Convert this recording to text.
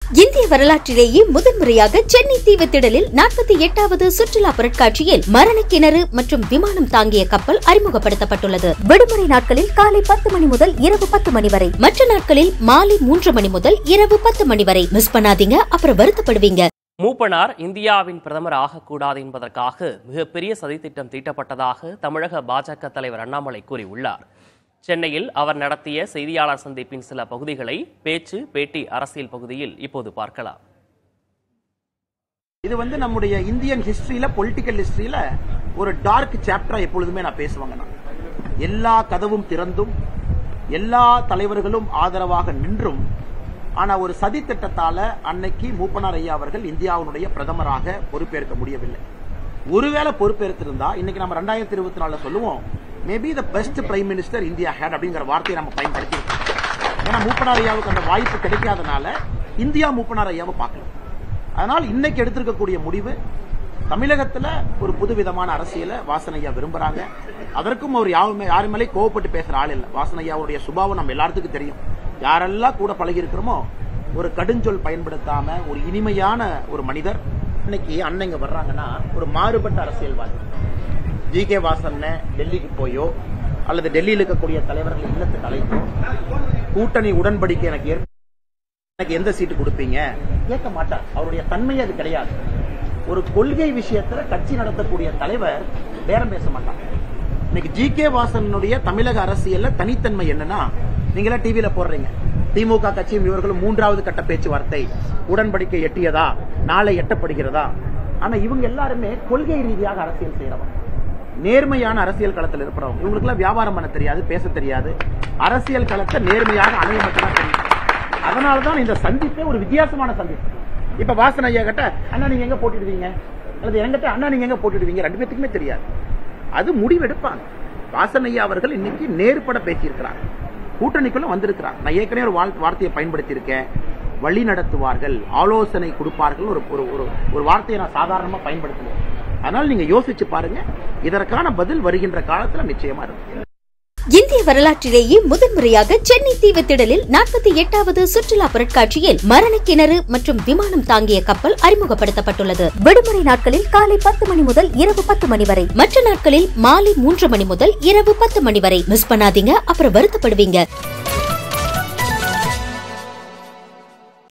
இந்திய வரலாற்றிலேயே முதன்முறையாக சென்னை தீவுத்திடலில் நாற்பத்தி எட்டாவது சுற்றுலா பொருட்காட்சியில் மரண கிணறு மற்றும் விமானம் தாங்கிய கப்பல் அறிமுகப்படுத்தப்பட்டுள்ளது விடுமுறை நாட்களில் காலை பத்து மணி முதல் இரவு பத்து மணி வரை மற்ற நாட்களில் மாலை மூன்று மணி முதல் இரவு பத்து மணி வரை மிஸ் பண்ணாதீங்க அப்புறம் வருத்தப்படுவீங்க மூப்பனார் இந்தியாவின் பிரதமர் ஆகக்கூடாது என்பதற்காக மிகப்பெரிய சதித்திட்டம் தீட்டப்பட்டதாக தமிழக பாஜக தலைவர் அண்ணாமலை கூறியுள்ளார் சென்னையில் அவர் நடத்திய செய்தியாளர் சந்திப்பின் சில பகுதிகளை பேச்சு பேட்டி அரசியல் பகுதியில் இப்போது பார்க்கலாம் இது வந்து நம்முடைய இந்தியன் ஹிஸ்டரியில பொலிட்டிக்கல் ஹிஸ்டரியில ஒரு டார்க் சாப்டரா எப்பொழுதுமே நான் பேசுவாங்க நான் எல்லா கதவும் திறந்தும் எல்லா தலைவர்களும் ஆதரவாக நின்றும் ஆனா ஒரு சதி திட்டத்தால அன்னைக்கு மூப்பனார் ஐயா அவர்கள் இந்தியாவினுடைய பிரதமராக பொறுப்பேற்க முடியவில்லை ஒருவேளை பொறுப்பேற்றிருந்தா இன்னைக்கு நம்ம ரெண்டாயிரத்தி இருபத்தி நாலுல சொல்லுவோம் maybe the best prime minister India had அப்படிங்கிற வார்த்தையை நம்ம பயன்படுத்தி ஏன்னா மூப்பனார் ஐயாவுக்கு அந்த வாய்ப்பு கிடைக்காதனால இந்தியா மூப்பனார் ஐயாவை பார்க்கல அதனால் இன்னைக்கு எடுத்திருக்கக்கூடிய முடிவு தமிழகத்துல ஒரு புது விதமான அரசியலை வாசனையா விரும்புறாங்க அதற்கும் அவர் யாருமே யாரு மேலே கோவப்பட்டு பேசுற ஆள் இல்ல வாசனையாவுடைய சுபாவம் நம்ம எல்லாத்துக்கும் தெரியும் யாரெல்லாம் கூட பழகி இருக்கிறோமோ ஒரு கடுஞ்சொல் பயன்படுத்தாம ஒரு இனிமையான ஒரு மனிதர் இன்னைக்கு அன்னைங்க வர்றாங்கன்னா ஒரு மாறுபட்ட அரசியல்வாதி ஜி கே வாசன் டெல்லிக்கு போயோ அல்லது டெல்லியில் இருக்கக்கூடிய தலைவர்கள் இல்லத்துக்கு அழைத்தோ கூட்டணி உடன்படிக்கை எனக்கு ஏற்ப எனக்கு எந்த சீட்டு கொடுப்பீங்க கேட்க மாட்டார் அவருடைய தன்மை அது கிடையாது ஒரு கொள்கை விஷயத்துல கட்சி நடத்தக்கூடிய தலைவர் பேரம் பேச மாட்டார் இன்னைக்கு ஜி கே வாசனுடைய தமிழக அரசியல்ல தனித்தன்மை என்னன்னா நீங்களா டிவியில போடுறீங்க திமுக கட்சியும் இவர்களும் மூன்றாவது கட்ட பேச்சுவார்த்தை உடன்படிக்கை எட்டியதா நாளை எட்டப்படுகிறதா ஆனா இவங்க எல்லாருமே கொள்கை ரீதியாக அரசியல் செய்யறவங்க நேர்மையான அரசியல் களத்தில் இருக்கிறவங்க இவங்களுக்கு எல்லாம் வியாபாரம் பண்ண தெரியாது பேச தெரியாது அரசியல் களத்தை நேர்மையாக அணைய மட்டும்தான் தெரியும் அதனாலதான் இந்த சந்திப்பே ஒரு வித்தியாசமான சந்திப்பு இப்ப வாசன் ஐயா கிட்ட அண்ணா நீங்க எங்க போட்டிடுவீங்க அல்லது என்கிட்ட அண்ணா நீங்க எங்க போட்டிடுவீங்க ரெண்டு பேத்துக்குமே தெரியாது அது முடிவெடுப்பாங்க வாசன் ஐயா அவர்கள் இன்னைக்கு நேர்பட பேசியிருக்கிறாங்க கூட்டணிக்குள்ள வந்திருக்கிறாங்க நான் ஏற்கனவே ஒரு வாழ்- வார்த்தையை பயன்படுத்தி இருக்கேன் வழி நடத்துவார்கள் ஆலோசனை கொடுப்பார்கள் ஒரு ஒரு ஒரு ஒரு வார்த்தையை நான் சாதாரணமா பயன்படுத்துவேன் அதனால நீங்க யோசிச்சு பாருங்க இதற்கான பதில் வருகின்ற காலத்துல நிச்சயமா இருக்கும் இந்திய வரலாற்றிலேயே முதன்முறையாக சென்னை தீவுத்திடலில் நாற்பத்தி எட்டாவது சுற்றுலா பொருட்காட்சியில் மரண கிணறு மற்றும் விமானம் தாங்கிய கப்பல் அறிமுகப்படுத்தப்பட்டுள்ளது விடுமுறை நாட்களில் காலை பத்து மணி முதல் இரவு பத்து மணி வரை மற்ற நாட்களில் மாலை மூன்று மணி முதல் இரவு பத்து மணி வரை மிஸ் பண்ணாதீங்க அப்புறம் வருத்தப்படுவீங்க